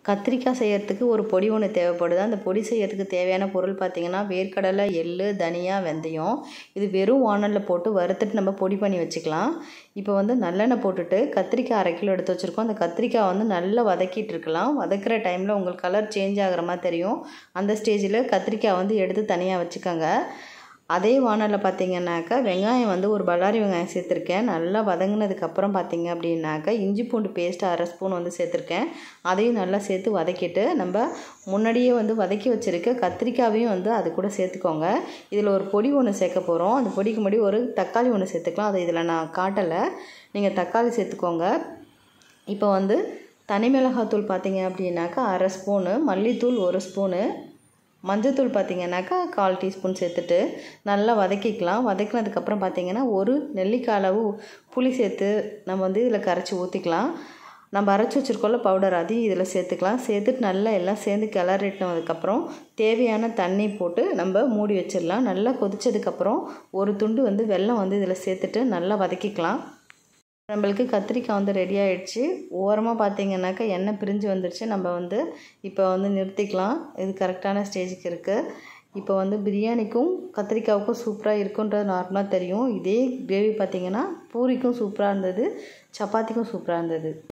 கத்திரிக்காய் செய்யறதுக்கு ஒரு பொடி ஒன்று தேவைப்படுது அந்த பொடி செய்யறதுக்கு தேவையான பொருள் பார்த்திங்கன்னா வேர்க்கடலை எள் தனியா வெந்தயம் இது வெறும் வானலில் போட்டு வறுத்துட்டு நம்ம பொடி பண்ணி வச்சுக்கலாம் இப்போ வந்து நல்லெண்ணெய் போட்டுட்டு கத்திரிக்காய் அரை கிலோ எடுத்து வச்சுருக்கோம் அந்த கத்திரிக்காய் வந்து நல்லா வதக்கிட்டு இருக்கலாம் வதக்குற டைமில் உங்களுக்கு கலர் சேஞ்ச் ஆகிற மாதிரி தெரியும் அந்த ஸ்டேஜில் கத்திரிக்காய் வந்து எடுத்து தனியாக வச்சுக்கோங்க அதே வானலில் பார்த்தீங்கன்னாக்கா வெங்காயம் வந்து ஒரு பல்லாரி வெங்காயம் சேர்த்துருக்கேன் நல்லா வதங்கினதுக்கப்புறம் பார்த்தீங்க அப்படின்னாக்கா இஞ்சி பூண்டு பேஸ்ட் அரை ஸ்பூன் வந்து சேர்த்துருக்கேன் அதையும் நல்லா சேர்த்து வதக்கிட்டு நம்ம முன்னாடியே வந்து வதக்கி வச்சுருக்க கத்திரிக்காவையும் வந்து அது கூட சேர்த்துக்கோங்க இதில் ஒரு பொடி ஒன்று சேர்க்க போகிறோம் அந்த பொடிக்கு முன்னாடி ஒரு தக்காளி ஒன்று சேர்த்துக்கலாம் அதை இதில் நான் காட்டலை நீங்கள் தக்காளி சேர்த்துக்கோங்க இப்போ வந்து தனி மிளகாத்தூள் பார்த்தீங்க அப்படின்னாக்கா அரை ஸ்பூனு மல்லித்தூள் ஒரு ஸ்பூனு மஞ்சத்தூள் பார்த்திங்கனாக்கா கால் டீஸ்பூன் சேர்த்துட்டு நல்லா வதக்கிக்கலாம் வதக்கினதுக்கப்புறம் பார்த்திங்கன்னா ஒரு நெல்லிக்காய் அளவு புளி சேர்த்து நம்ம வந்து இதில் கரைச்சி ஊற்றிக்கலாம் நம்ம அரைச்சி வச்சுருக்கோம்ல பவுடர் அதையும் இதில் சேர்த்துக்கலாம் சேர்த்துட்டு நல்லா எல்லாம் சேர்ந்து கிளறிட்டதுக்கப்புறம் தேவையான தண்ணி போட்டு நம்ம மூடி வச்சிடலாம் நல்லா கொதிச்சதுக்கப்புறம் ஒரு துண்டு வந்து வெல்லம் வந்து இதில் சேர்த்துட்டு நல்லா வதக்கிக்கலாம் நம்மளுக்கு கத்திரிக்காய் வந்து ரெடி ஆகிடுச்சு ஓரமாக பார்த்தீங்கன்னாக்கா எண்ணெய் பிரிஞ்சு வந்துடுச்சு நம்ம வந்து இப்போ வந்து நிறுத்திக்கலாம் இது கரெக்டான ஸ்டேஜுக்கு இருக்குது இப்போ வந்து பிரியாணிக்கும் கத்திரிக்காவுக்கும் சூப்பராக இருக்குன்றது நார்மலாக தெரியும் இதே கிரேவி பார்த்திங்கன்னா பூரிக்கும் சூப்பராக இருந்தது சப்பாத்திக்கும் சூப்பராக இருந்தது